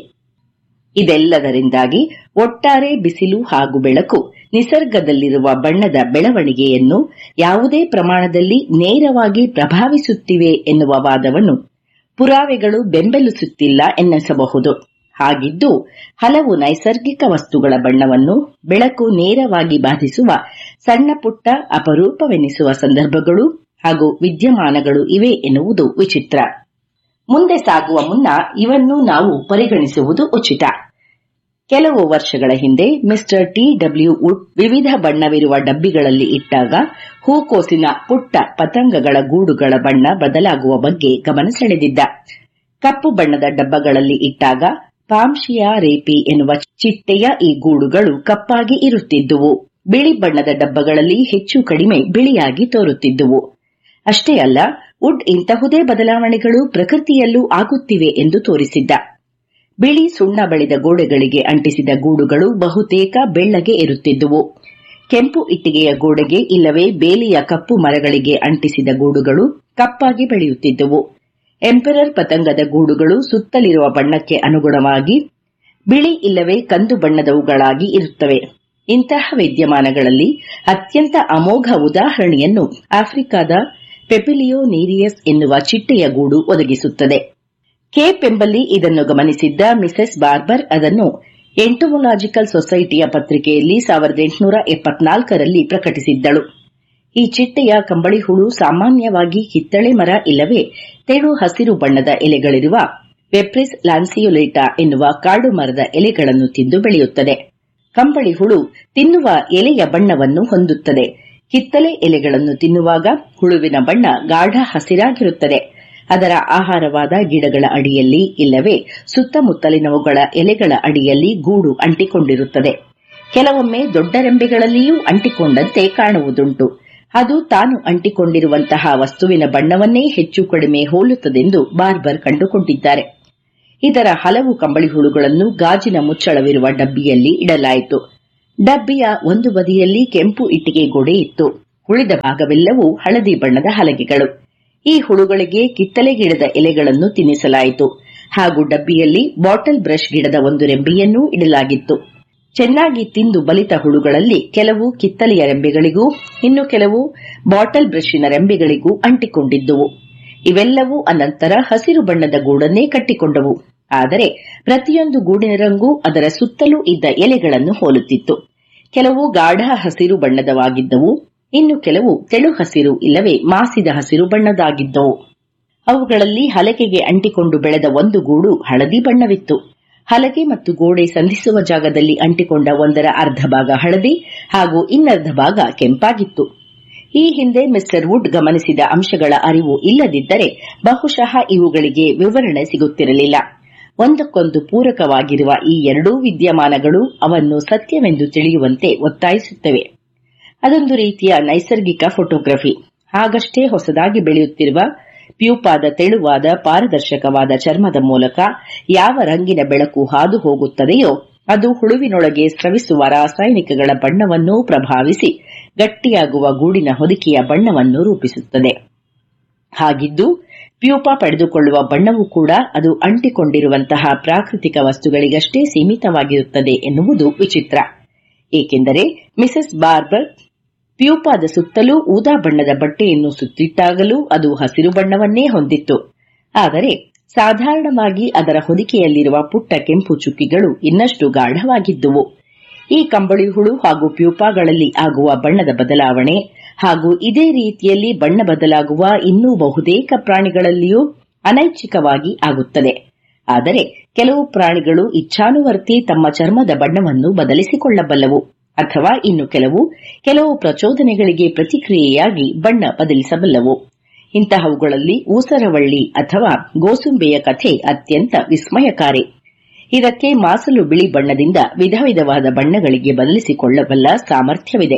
ಇದೆಲ್ಲದರಿಂದಾಗಿ ಒಟ್ಟಾರೆ ಬಿಸಿಲು ಹಾಗೂ ಬೆಳಕು ನಿಸರ್ಗದಲ್ಲಿರುವ ಬಣ್ಣದ ಬೆಳವಣಿಗೆಯನ್ನು ಯಾವುದೇ ಪ್ರಮಾಣದಲ್ಲಿ ನೇರವಾಗಿ ಪ್ರಭಾವಿಸುತ್ತಿವೆ ಎನ್ನುವ ವಾದವನ್ನು ಪುರಾವೆಗಳು ಬೆಂಬಲಿಸುತ್ತಿಲ್ಲ ಎನ್ನಿಸಬಹುದು ಹಾಗಿದ್ದು ಹಲವು ನೈಸರ್ಗಿಕ ವಸ್ತುಗಳ ಬಣ್ಣವನ್ನು ಬೆಳಕು ನೇರವಾಗಿ ಬಾಧಿಸುವ ಸಣ್ಣ ಪುಟ್ಟ ಅಪರೂಪವೆನಿಸುವ ಸಂದರ್ಭಗಳು ಹಾಗೂ ವಿದ್ಯಮಾನಗಳು ಇವೆ ಎನ್ನುವುದು ವಿಚಿತ್ರ ಮುಂದೆ ಸಾಗುವ ಮುನ್ನ ಇವನ್ನು ನಾವು ಪರಿಗಣಿಸುವುದು ಉಚಿತ ಕೆಲವು ವರ್ಷಗಳ ಹಿಂದೆ ಮಿಸ್ಟರ್ ಟಿ ಡಬ್ಲ್ಯೂ ವುಡ್ ವಿವಿಧ ಬಣ್ಣವಿರುವ ಡಬ್ಬಿಗಳಲ್ಲಿ ಇಟ್ಟಾಗ ಹೂಕೋಸಿನ ಪುಟ್ಟ ಪತಂಗಗಳ ಗೂಡುಗಳ ಬಣ್ಣ ಬದಲಾಗುವ ಬಗ್ಗೆ ಗಮನ ಸೆಳೆದಿದ್ದ ಕಪ್ಪು ಬಣ್ಣದ ಡಬ್ಬಗಳಲ್ಲಿ ಇಟ್ಟಾಗ ಪಾಂಶಿಯಾ ರೇಪಿ ಎನ್ನುವ ಚಿಟ್ಟೆಯ ಈ ಗೂಡುಗಳು ಕಪ್ಪಾಗಿ ಇರುತ್ತಿದ್ದುವು ಬಿಳಿ ಬಣ್ಣದ ಡಬ್ಬಗಳಲ್ಲಿ ಹೆಚ್ಚು ಕಡಿಮೆ ಬಿಳಿಯಾಗಿ ತೋರುತ್ತಿದ್ದುವು ಅಷ್ಟೇ ಅಲ್ಲ ವುಡ್ ಇಂತಹುದೇ ಬದಲಾವಣೆಗಳು ಪ್ರಕೃತಿಯಲ್ಲೂ ಆಗುತ್ತಿವೆ ಎಂದು ತೋರಿಸಿದ್ದ ಬಿಳಿ ಸುಣ್ಣ ಬಳಿದ ಗೋಡೆಗಳಿಗೆ ಅಂಟಿಸಿದ ಗೂಡುಗಳು ಬಹುತೇಕ ಬೆಳ್ಳಗೆ ಇರುತ್ತಿದ್ದುವು ಕೆಂಪು ಇಟ್ಟಿಗೆಯ ಗೋಡೆಗೆ ಇಲ್ಲವೇ ಬೇಲಿಯ ಕಪ್ಪು ಮರಗಳಿಗೆ ಅಂಟಿಸಿದ ಗೂಡುಗಳು ಕಪ್ಪಾಗಿ ಬೆಳೆಯುತ್ತಿದ್ದುವು ಎಂಪರರ್ ಪತಂಗದ ಗೂಡುಗಳು ಸುತ್ತಲಿರುವ ಬಣ್ಣಕ್ಕೆ ಅನುಗುಣವಾಗಿ ಬಿಳಿ ಇಲ್ಲವೇ ಕಂದು ಬಣ್ಣದವುಗಳಾಗಿ ಇರುತ್ತವೆ ಇಂತಹ ವಿದ್ಯಮಾನಗಳಲ್ಲಿ ಅತ್ಯಂತ ಅಮೋಘ ಉದಾಹರಣೆಯನ್ನು ಆಫ್ರಿಕಾದ ಪೆಪಿಲಿಯೋ ನೀರಿಯಸ್ ಎನ್ನುವ ಚಿಟ್ಟೆಯ ಗೂಡು ಒದಗಿಸುತ್ತದೆ ಕೇಪ್ ಎಂಬಲ್ಲಿ ಇದನ್ನು ಗಮನಿಸಿದ್ದ ಮಿಸೆಸ್ ಬಾರ್ಬರ್ ಅದನ್ನು ಎಂಟೊಮೊಲಾಜಿಕಲ್ ಸೊಸೈಟಿಯ ಪತ್ರಿಕೆಯಲ್ಲಿ ಸಾವಿರದ ಎಂಟುನೂರ ಎಪ್ಪತ್ನಾಲ್ಕರಲ್ಲಿ ಪ್ರಕಟಿಸಿದ್ದಳು ಈ ಚಿಟ್ಟೆಯ ಕಂಬಳಿ ಹುಳು ಸಾಮಾನ್ಯವಾಗಿ ಕಿತ್ತಳೆ ಮರ ಇಲ್ಲವೇ ತೆಳು ಹಸಿರು ಬಣ್ಣದ ಎಲೆಗಳಿರುವ ವೆಪ್ರಿಸ್ ಲಾನ್ಸಿಯುಲೇಟಾ ಎನ್ನುವ ಕಾಡು ಮರದ ಎಲೆಗಳನ್ನು ತಿಂದು ಬೆಳೆಯುತ್ತದೆ ಕಂಬಳಿ ಹುಳು ತಿನ್ನುವ ಎಲೆಯ ಬಣ್ಣವನ್ನು ಹೊಂದುತ್ತದೆ ಕಿತ್ತಳೆ ಎಲೆಗಳನ್ನು ತಿನ್ನುವಾಗ ಹುಳುವಿನ ಬಣ್ಣ ಗಾಢ ಹಸಿರಾಗಿರುತ್ತದೆ ಅದರ ಆಹಾರವಾದ ಗಿಡಗಳ ಅಡಿಯಲ್ಲಿ ಇಲ್ಲವೇ ಸುತ್ತಮುತ್ತಲಿನವುಗಳ ಎಲೆಗಳ ಅಡಿಯಲ್ಲಿ ಗೂಡು ಅಂಟಿಕೊಂಡಿರುತ್ತದೆ ಕೆಲವೊಮ್ಮೆ ದೊಡ್ಡ ರೆಂಬೆಗಳಲ್ಲಿಯೂ ಅಂಟಿಕೊಂಡಂತೆ ಕಾಣುವುದುಂಟು ಅದು ತಾನು ಅಂಟಿಕೊಂಡಿರುವಂತಹ ವಸ್ತುವಿನ ಬಣ್ಣವನ್ನೇ ಹೆಚ್ಚು ಕಡಿಮೆ ಹೋಲುತ್ತದೆಂದು ಬಾರ್ಬರ್ ಕಂಡುಕೊಂಡಿದ್ದಾರೆ ಇದರ ಹಲವು ಕಂಬಳಿ ಹುಳುಗಳನ್ನು ಗಾಜಿನ ಮುಚ್ಚಳವಿರುವ ಡಬ್ಬಿಯಲ್ಲಿ ಇಡಲಾಯಿತು ಡಬ್ಬಿಯ ಒಂದು ಬದಿಯಲ್ಲಿ ಕೆಂಪು ಇಟ್ಟಿಗೆ ಗೋಡೆ ಇತ್ತು ಉಳಿದ ಭಾಗವೆಲ್ಲವೂ ಹಳದಿ ಬಣ್ಣದ ಹಲಗೆಗಳು ಈ ಹುಳುಗಳಿಗೆ ಕಿತ್ತಲೆ ಗಿಡದ ಎಲೆಗಳನ್ನು ತಿನ್ನಿಸಲಾಯಿತು ಹಾಗೂ ಡಬ್ಬಿಯಲ್ಲಿ ಬಾಟಲ್ ಬ್ರಷ್ ಗಿಡದ ಒಂದು ರೆಂಬೆಯನ್ನೂ ಇಡಲಾಗಿತ್ತು ಚೆನ್ನಾಗಿ ತಿಂದು ಬಲಿತ ಹುಳುಗಳಲ್ಲಿ ಕೆಲವು ಕಿತ್ತಲೆಯ ರೆಂಬೆಗಳಿಗೂ ಇನ್ನು ಕೆಲವು ಬಾಟಲ್ ಬ್ರಷಿನ ರೆಂಬೆಗಳಿಗೂ ಅಂಟಿಕೊಂಡಿದ್ದುವು ಇವೆಲ್ಲವೂ ಅನಂತರ ಹಸಿರು ಬಣ್ಣದ ಗೂಡನ್ನೇ ಕಟ್ಟಿಕೊಂಡವು ಆದರೆ ಪ್ರತಿಯೊಂದು ಗೂಡಿನ ರಂಗು ಅದರ ಸುತ್ತಲೂ ಇದ್ದ ಎಲೆಗಳನ್ನು ಹೋಲುತ್ತಿತ್ತು ಕೆಲವು ಗಾಢ ಹಸಿರು ಬಣ್ಣದವಾಗಿದ್ದವು ಇನ್ನು ಕೆಲವು ತೆಳು ಹಸಿರು ಇಲ್ಲವೇ ಮಾಸಿದ ಹಸಿರು ಬಣ್ಣದಾಗಿದ್ದವು ಅವುಗಳಲ್ಲಿ ಹಲಗೆಗೆ ಅಂಟಿಕೊಂಡು ಬೆಳೆದ ಒಂದು ಗೂಡು ಹಳದಿ ಬಣ್ಣವಿತ್ತು ಹಲಗೆ ಮತ್ತು ಗೋಡೆ ಸಂಧಿಸುವ ಜಾಗದಲ್ಲಿ ಅಂಟಿಕೊಂಡ ಒಂದರ ಅರ್ಧ ಭಾಗ ಹಳದಿ ಹಾಗೂ ಇನ್ನರ್ಧ ಭಾಗ ಕೆಂಪಾಗಿತ್ತು ಈ ಹಿಂದೆ ಮಿಸ್ಟರ್ ವುಡ್ ಗಮನಿಸಿದ ಅಂಶಗಳ ಅರಿವು ಇಲ್ಲದಿದ್ದರೆ ಬಹುಶಃ ಇವುಗಳಿಗೆ ವಿವರಣೆ ಸಿಗುತ್ತಿರಲಿಲ್ಲ ಒಂದಕ್ಕೊಂದು ಪೂರಕವಾಗಿರುವ ಈ ಎರಡೂ ವಿದ್ಯಮಾನಗಳು ಅವನ್ನು ಸತ್ಯವೆಂದು ತಿಳಿಯುವಂತೆ ಒತ್ತಾಯಿಸುತ್ತವೆ ಅದೊಂದು ರೀತಿಯ ನೈಸರ್ಗಿಕ ಫೋಟೋಗ್ರಫಿ ಹಾಗಷ್ಟೇ ಹೊಸದಾಗಿ ಬೆಳೆಯುತ್ತಿರುವ ಪ್ಯೂಪಾದ ತೆಳುವಾದ ಪಾರದರ್ಶಕವಾದ ಚರ್ಮದ ಮೂಲಕ ಯಾವ ರಂಗಿನ ಬೆಳಕು ಹಾದು ಹೋಗುತ್ತದೆಯೋ ಅದು ಹುಳುವಿನೊಳಗೆ ಸ್ರವಿಸುವ ರಾಸಾಯನಿಕಗಳ ಬಣ್ಣವನ್ನೂ ಪ್ರಭಾವಿಸಿ ಗಟ್ಟಿಯಾಗುವ ಗೂಡಿನ ಹೊದಿಕೆಯ ಬಣ್ಣವನ್ನು ರೂಪಿಸುತ್ತದೆ ಹಾಗಿದ್ದು ಪ್ಯೂಪಾ ಪಡೆದುಕೊಳ್ಳುವ ಬಣ್ಣವೂ ಕೂಡ ಅದು ಅಂಟಿಕೊಂಡಿರುವಂತಹ ಪ್ರಾಕೃತಿಕ ವಸ್ತುಗಳಿಗಷ್ಟೇ ಸೀಮಿತವಾಗಿರುತ್ತದೆ ಎನ್ನುವುದು ವಿಚಿತ್ರ ಏಕೆಂದರೆ ಮಿಸೆಸ್ ಬಾರ್ಬರ್ ಪ್ಯೂಪಾದ ಸುತ್ತಲೂ ಊದಾ ಬಣ್ಣದ ಬಟ್ಟೆಯನ್ನು ಸುತ್ತಿಟ್ಟಾಗಲೂ ಅದು ಹಸಿರು ಬಣ್ಣವನ್ನೇ ಹೊಂದಿತ್ತು ಆದರೆ ಸಾಧಾರಣವಾಗಿ ಅದರ ಹೊದಿಕೆಯಲ್ಲಿರುವ ಪುಟ್ಟ ಕೆಂಪು ಚುಕ್ಕಿಗಳು ಇನ್ನಷ್ಟು ಗಾಢವಾಗಿದ್ದುವು ಈ ಕಂಬಳಿ ಹುಳು ಹಾಗೂ ಪ್ಯೂಪಾಗಳಲ್ಲಿ ಆಗುವ ಬಣ್ಣದ ಬದಲಾವಣೆ ಹಾಗೂ ಇದೇ ರೀತಿಯಲ್ಲಿ ಬಣ್ಣ ಬದಲಾಗುವ ಇನ್ನೂ ಬಹುತೇಕ ಪ್ರಾಣಿಗಳಲ್ಲಿಯೂ ಅನೈಚ್ಛಿಕವಾಗಿ ಆಗುತ್ತದೆ ಆದರೆ ಕೆಲವು ಪ್ರಾಣಿಗಳು ಇಚ್ಛಾನುವರ್ತಿ ತಮ್ಮ ಚರ್ಮದ ಬಣ್ಣವನ್ನು ಬದಲಿಸಿಕೊಳ್ಳಬಲ್ಲವು ಅಥವಾ ಇನ್ನು ಕೆಲವು ಕೆಲವು ಪ್ರಚೋದನೆಗಳಿಗೆ ಪ್ರತಿಕ್ರಿಯೆಯಾಗಿ ಬಣ್ಣ ಬದಲಿಸಬಲ್ಲವು ಇಂತಹವುಗಳಲ್ಲಿ ಊಸರವಳ್ಳಿ ಅಥವಾ ಗೋಸುಂಬೆಯ ಕಥೆ ಅತ್ಯಂತ ವಿಸ್ಮಯಕಾರಿ ಇದಕ್ಕೆ ಮಾಸಲು ಬಿಳಿ ಬಣ್ಣದಿಂದ ವಿಧ ವಿಧವಾದ ಬಣ್ಣಗಳಿಗೆ ಬದಲಿಸಿಕೊಳ್ಳಬಲ್ಲ ಸಾಮರ್ಥ್ಯವಿದೆ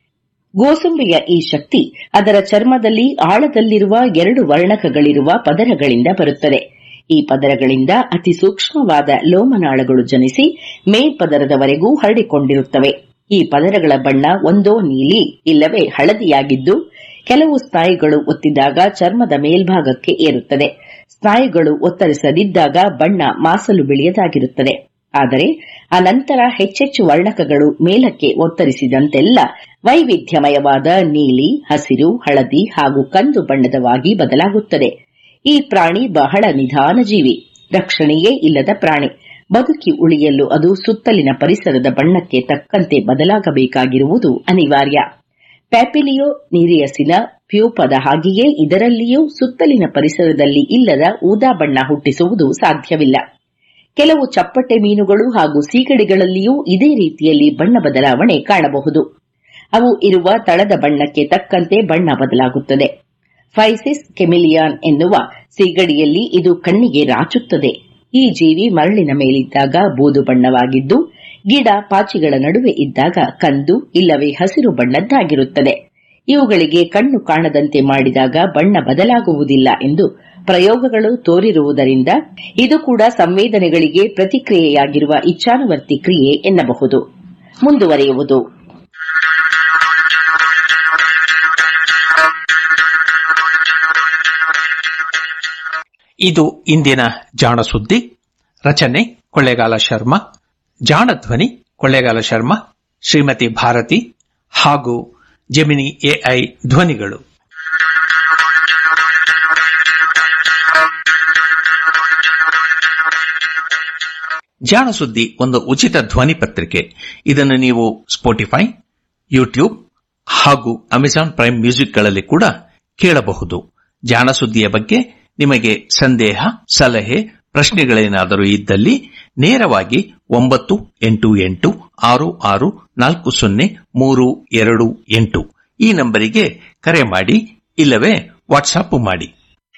ಗೋಸುಂಬೆಯ ಈ ಶಕ್ತಿ ಅದರ ಚರ್ಮದಲ್ಲಿ ಆಳದಲ್ಲಿರುವ ಎರಡು ವರ್ಣಕಗಳಿರುವ ಪದರಗಳಿಂದ ಬರುತ್ತದೆ ಈ ಪದರಗಳಿಂದ ಅತಿ ಸೂಕ್ಷ್ಮವಾದ ಲೋಮನಾಳಗಳು ಜನಿಸಿ ಮೇಲ್ಪದರದವರೆಗೂ ಹರಡಿಕೊಂಡಿರುತ್ತವೆ ಈ ಪದರಗಳ ಬಣ್ಣ ಒಂದೋ ನೀಲಿ ಇಲ್ಲವೇ ಹಳದಿಯಾಗಿದ್ದು ಕೆಲವು ಸ್ನಾಯುಗಳು ಒತ್ತಿದಾಗ ಚರ್ಮದ ಮೇಲ್ಭಾಗಕ್ಕೆ ಏರುತ್ತದೆ ಸ್ನಾಯುಗಳು ಒತ್ತರಿಸದಿದ್ದಾಗ ಬಣ್ಣ ಮಾಸಲು ಬಿಳಿಯದಾಗಿರುತ್ತದೆ ಆದರೆ ಅನಂತರ ಹೆಚ್ಚೆಚ್ಚು ವರ್ಣಕಗಳು ಮೇಲಕ್ಕೆ ಒತ್ತರಿಸಿದಂತೆಲ್ಲ ವೈವಿಧ್ಯಮಯವಾದ ನೀಲಿ ಹಸಿರು ಹಳದಿ ಹಾಗೂ ಕಂದು ಬಣ್ಣದವಾಗಿ ಬದಲಾಗುತ್ತದೆ ಈ ಪ್ರಾಣಿ ಬಹಳ ನಿಧಾನ ಜೀವಿ ರಕ್ಷಣೆಯೇ ಇಲ್ಲದ ಪ್ರಾಣಿ ಬದುಕಿ ಉಳಿಯಲು ಅದು ಸುತ್ತಲಿನ ಪರಿಸರದ ಬಣ್ಣಕ್ಕೆ ತಕ್ಕಂತೆ ಬದಲಾಗಬೇಕಾಗಿರುವುದು ಅನಿವಾರ್ಯ ಪ್ಯಾಪಿಲಿಯೋ ನೀರಿಯಸಿನ ಪ್ಯೂಪದ ಹಾಗೆಯೇ ಇದರಲ್ಲಿಯೂ ಸುತ್ತಲಿನ ಪರಿಸರದಲ್ಲಿ ಇಲ್ಲದ ಊದಾ ಬಣ್ಣ ಹುಟ್ಟಿಸುವುದು ಸಾಧ್ಯವಿಲ್ಲ ಕೆಲವು ಚಪ್ಪಟೆ ಮೀನುಗಳು ಹಾಗೂ ಸೀಗಡಿಗಳಲ್ಲಿಯೂ ಇದೇ ರೀತಿಯಲ್ಲಿ ಬಣ್ಣ ಬದಲಾವಣೆ ಕಾಣಬಹುದು ಅವು ಇರುವ ತಳದ ಬಣ್ಣಕ್ಕೆ ತಕ್ಕಂತೆ ಬಣ್ಣ ಬದಲಾಗುತ್ತದೆ ಫೈಸಿಸ್ ಕೆಮಿಲಿಯಾನ್ ಎನ್ನುವ ಸೀಗಡಿಯಲ್ಲಿ ಇದು ಕಣ್ಣಿಗೆ ರಾಚುತ್ತದೆ ಈ ಜೀವಿ ಮರಳಿನ ಮೇಲಿದ್ದಾಗ ಬೂದು ಬಣ್ಣವಾಗಿದ್ದು ಗಿಡ ಪಾಚಿಗಳ ನಡುವೆ ಇದ್ದಾಗ ಕಂದು ಇಲ್ಲವೇ ಹಸಿರು ಬಣ್ಣದ್ದಾಗಿರುತ್ತದೆ ಇವುಗಳಿಗೆ ಕಣ್ಣು ಕಾಣದಂತೆ ಮಾಡಿದಾಗ ಬಣ್ಣ ಬದಲಾಗುವುದಿಲ್ಲ ಎಂದು ಪ್ರಯೋಗಗಳು ತೋರಿರುವುದರಿಂದ ಇದು ಕೂಡ ಸಂವೇದನೆಗಳಿಗೆ ಪ್ರತಿಕ್ರಿಯೆಯಾಗಿರುವ ಇಚ್ಛಾನುವರ್ತಿ ಕ್ರಿಯೆ ಎನ್ನಬಹುದು ಮುಂದುವರೆಯುವುದು ಇದು ಇಂದಿನ ಜಾಣ ಸುದ್ದಿ ರಚನೆ ಕೊಳ್ಳೇಗಾಲ ಶರ್ಮಾ ಜಾಣ ಧ್ವನಿ ಕೊಳ್ಳೇಗಾಲ ಶರ್ಮಾ ಶ್ರೀಮತಿ ಭಾರತಿ ಹಾಗೂ ಜೆಮಿನಿ ಎಐ ಧ್ವನಿಗಳು ಜಾಣ ಸುದ್ದಿ ಒಂದು ಉಚಿತ ಧ್ವನಿ ಪತ್ರಿಕೆ ಇದನ್ನು ನೀವು ಸ್ಪೋಟಿಫೈ ಯೂಟ್ಯೂಬ್ ಹಾಗೂ ಅಮೆಜಾನ್ ಪ್ರೈಮ್ ಮ್ಯೂಸಿಕ್ಗಳಲ್ಲಿ ಕೂಡ ಕೇಳಬಹುದು ಜಾಣ ಸುದ್ದಿಯ ಬಗ್ಗೆ ನಿಮಗೆ ಸಂದೇಹ ಸಲಹೆ ಪ್ರಶ್ನೆಗಳೇನಾದರೂ ಇದ್ದಲ್ಲಿ ನೇರವಾಗಿ ಒಂಬತ್ತು ಎಂಟು ಎಂಟು ಆರು ಆರು ನಾಲ್ಕು ಸೊನ್ನೆ ಮೂರು ಎರಡು ಎಂಟು ಈ ನಂಬರಿಗೆ ಕರೆ ಮಾಡಿ ಇಲ್ಲವೇ ವಾಟ್ಸಾಪ್ ಮಾಡಿ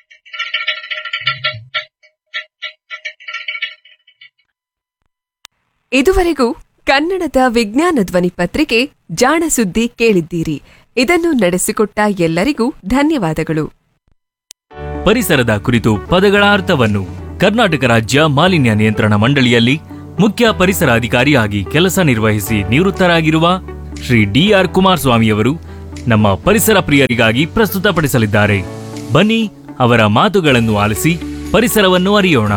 ಇದುವರೆಗೂ ಕನ್ನಡದ ವಿಜ್ಞಾನ ಧ್ವನಿ ಪತ್ರಿಕೆ ಜಾಣ ಸುದ್ದಿ ಕೇಳಿದ್ದೀರಿ ಇದನ್ನು ನಡೆಸಿಕೊಟ್ಟ ಎಲ್ಲರಿಗೂ ಧನ್ಯವಾದಗಳು ಪರಿಸರದ ಕುರಿತು ಪದಗಳ ಅರ್ಥವನ್ನು ಕರ್ನಾಟಕ ರಾಜ್ಯ ಮಾಲಿನ್ಯ ನಿಯಂತ್ರಣ ಮಂಡಳಿಯಲ್ಲಿ ಮುಖ್ಯ ಪರಿಸರ ಅಧಿಕಾರಿಯಾಗಿ ಕೆಲಸ ನಿರ್ವಹಿಸಿ ನಿವೃತ್ತರಾಗಿರುವ ಶ್ರೀ ಡಿಆರ್ ಕುಮಾರಸ್ವಾಮಿಯವರು ನಮ್ಮ ಪರಿಸರ ಪ್ರಿಯರಿಗಾಗಿ ಪ್ರಸ್ತುತಪಡಿಸಲಿದ್ದಾರೆ ಬನ್ನಿ ಅವರ ಮಾತುಗಳನ್ನು ಆಲಿಸಿ ಪರಿಸರವನ್ನು ಅರಿಯೋಣ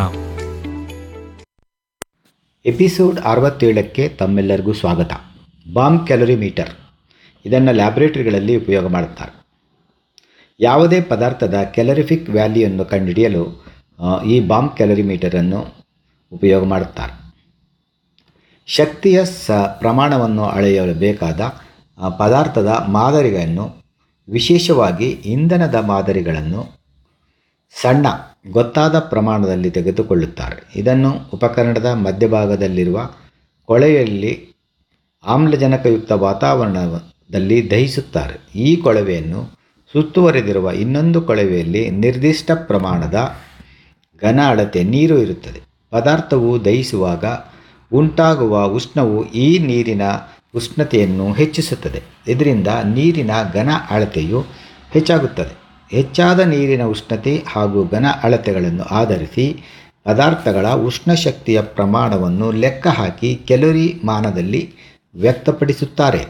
ಎಪಿಸೋಡ್ ಅರವತ್ತೇಳಕ್ಕೆ ತಮ್ಮೆಲ್ಲರಿಗೂ ಸ್ವಾಗತ ಬಾಂಬ್ ಕ್ಯಾಲರಿ ಮೀಟರ್ ಇದನ್ನು ಲ್ಯಾಬೊರೇಟರಿಗಳಲ್ಲಿ ಉಪಯೋಗ ಮಾಡುತ್ತಾರೆ ಯಾವುದೇ ಪದಾರ್ಥದ ಕ್ಯಾಲರಿಫಿಕ್ ವ್ಯಾಲ್ಯೂಯನ್ನು ಕಂಡುಹಿಡಿಯಲು ಆ, ಈ ಬಾಂಬ್ ಕ್ಯಾಲರಿ ಮೀಟರನ್ನು ಉಪಯೋಗ ಮಾಡುತ್ತಾರೆ ಶಕ್ತಿಯ ಸ ಪ್ರಮಾಣವನ್ನು ಅಳೆಯಲು ಬೇಕಾದ ಆ, ಪದಾರ್ಥದ ಮಾದರಿಗಳನ್ನು ವಿಶೇಷವಾಗಿ ಇಂಧನದ ಮಾದರಿಗಳನ್ನು ಸಣ್ಣ ಗೊತ್ತಾದ ಪ್ರಮಾಣದಲ್ಲಿ ತೆಗೆದುಕೊಳ್ಳುತ್ತಾರೆ ಇದನ್ನು ಉಪಕರಣದ ಮಧ್ಯಭಾಗದಲ್ಲಿರುವ ಕೊಳೆಯಲ್ಲಿ ಆಮ್ಲಜನಕಯುಕ್ತ ವಾತಾವರಣದಲ್ಲಿ ದಹಿಸುತ್ತಾರೆ ಈ ಕೊಳವೆಯನ್ನು ಸುತ್ತುವರೆದಿರುವ ಇನ್ನೊಂದು ಕೊಳವೆಯಲ್ಲಿ ನಿರ್ದಿಷ್ಟ ಪ್ರಮಾಣದ ಘನ ಅಳತೆ ನೀರು ಇರುತ್ತದೆ ಪದಾರ್ಥವು ದಹಿಸುವಾಗ ಉಂಟಾಗುವ ಉಷ್ಣವು ಈ ನೀರಿನ ಉಷ್ಣತೆಯನ್ನು ಹೆಚ್ಚಿಸುತ್ತದೆ ಇದರಿಂದ ನೀರಿನ ಘನ ಅಳತೆಯು ಹೆಚ್ಚಾಗುತ್ತದೆ ಹೆಚ್ಚಾದ ನೀರಿನ ಉಷ್ಣತೆ ಹಾಗೂ ಘನ ಅಳತೆಗಳನ್ನು ಆಧರಿಸಿ ಪದಾರ್ಥಗಳ ಉಷ್ಣಶಕ್ತಿಯ ಪ್ರಮಾಣವನ್ನು ಲೆಕ್ಕ ಹಾಕಿ ಕ್ಯಾಲೋರಿ ಮಾನದಲ್ಲಿ ವ್ಯಕ್ತಪಡಿಸುತ್ತಾರೆ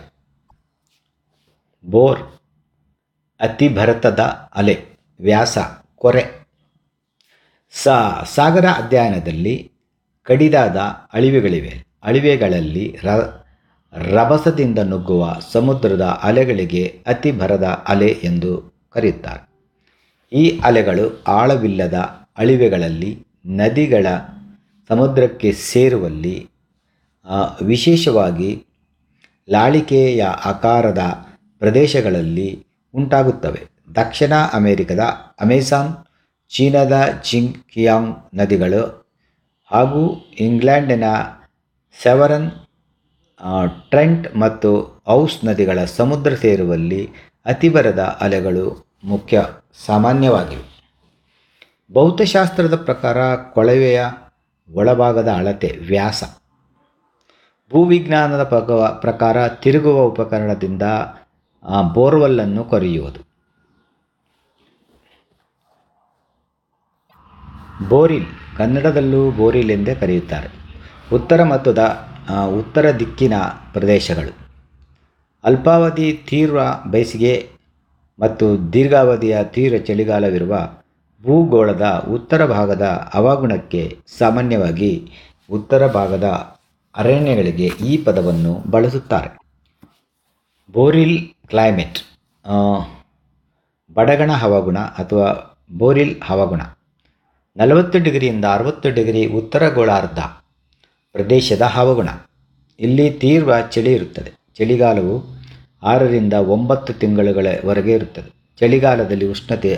ಬೋರ್ ಅತಿಭರತದ ಅಲೆ ವ್ಯಾಸ ಕೊರೆ ಸಾ ಸಾಗರ ಅಧ್ಯಯನದಲ್ಲಿ ಕಡಿದಾದ ಅಳಿವೆಗಳಿವೆ ಅಳಿವೆಗಳಲ್ಲಿ ರ ರಭಸದಿಂದ ನುಗ್ಗುವ ಸಮುದ್ರದ ಅಲೆಗಳಿಗೆ ಅತಿ ಭರದ ಅಲೆ ಎಂದು ಕರೆಯುತ್ತಾರೆ ಈ ಅಲೆಗಳು ಆಳವಿಲ್ಲದ ಅಳಿವೆಗಳಲ್ಲಿ ನದಿಗಳ ಸಮುದ್ರಕ್ಕೆ ಸೇರುವಲ್ಲಿ ಆ, ವಿಶೇಷವಾಗಿ ಲಾಳಿಕೆಯ ಆಕಾರದ ಪ್ರದೇಶಗಳಲ್ಲಿ ಉಂಟಾಗುತ್ತವೆ ದಕ್ಷಿಣ ಅಮೆರಿಕದ ಅಮೆಜಾನ್ ಚೀನಾದ ಜಿಂಗ್ಕಿಯಾಂಗ್ ನದಿಗಳು ಹಾಗೂ ಇಂಗ್ಲೆಂಡಿನ ಸೆವರನ್ ಆ, ಟ್ರೆಂಟ್ ಮತ್ತು ಔಸ್ ನದಿಗಳ ಸಮುದ್ರ ಸೇರುವಲ್ಲಿ ಅತಿಬರದ ಅಲೆಗಳು ಮುಖ್ಯ ಸಾಮಾನ್ಯವಾಗಿವೆ ಭೌತಶಾಸ್ತ್ರದ ಪ್ರಕಾರ ಕೊಳವೆಯ ಒಳಭಾಗದ ಅಳತೆ ವ್ಯಾಸ ಭೂವಿಜ್ಞಾನದ ಪ್ರಕ- ಪ್ರಕಾರ ತಿರುಗುವ ಉಪಕರಣದಿಂದ ಆ, ಬೋರ್ವೆಲ್ಲನ್ನು ಕೊರೆಯುವುದು ಬೋರಿಲ್ ಕನ್ನಡದಲ್ಲೂ ಬೋರಿಲ್ ಎಂದೇ ಕರೆಯುತ್ತಾರೆ ಉತ್ತರ ಮತ್ತು ದ ಆ, ಉತ್ತರ ದಿಕ್ಕಿನ ಪ್ರದೇಶಗಳು ಅಲ್ಪಾವಧಿ ತೀವ್ರ ಬೇಸಿಗೆ ಮತ್ತು ದೀರ್ಘಾವಧಿಯ ತೀವ್ರ ಚಳಿಗಾಲವಿರುವ ಭೂಗೋಳದ ಉತ್ತರ ಭಾಗದ ಹವಾಗುಣಕ್ಕೆ ಸಾಮಾನ್ಯವಾಗಿ ಉತ್ತರ ಭಾಗದ ಅರಣ್ಯಗಳಿಗೆ ಈ ಪದವನ್ನು ಬಳಸುತ್ತಾರೆ ಬೋರಿಲ್ ಕ್ಲೈಮೇಟ್ ಆ, ಬಡಗಣ ಹವಾಗುಣ ಅಥವಾ ಬೋರಿಲ್ ಹವಾಗುಣ ನಲವತ್ತು ಡಿಗ್ರಿಯಿಂದ ಅರವತ್ತು ಡಿಗ್ರಿ ಉತ್ತರ ಗೋಳಾರ್ಧ ಪ್ರದೇಶದ ಹವಾಗುಣ ಇಲ್ಲಿ ತೀವ್ರ ಚಳಿ ಇರುತ್ತದೆ ಚಳಿಗಾಲವು ಆರರಿಂದ ಒಂಬತ್ತು ತಿಂಗಳುಗಳವರೆಗೆ ಇರುತ್ತದೆ ಚಳಿಗಾಲದಲ್ಲಿ ಉಷ್ಣತೆ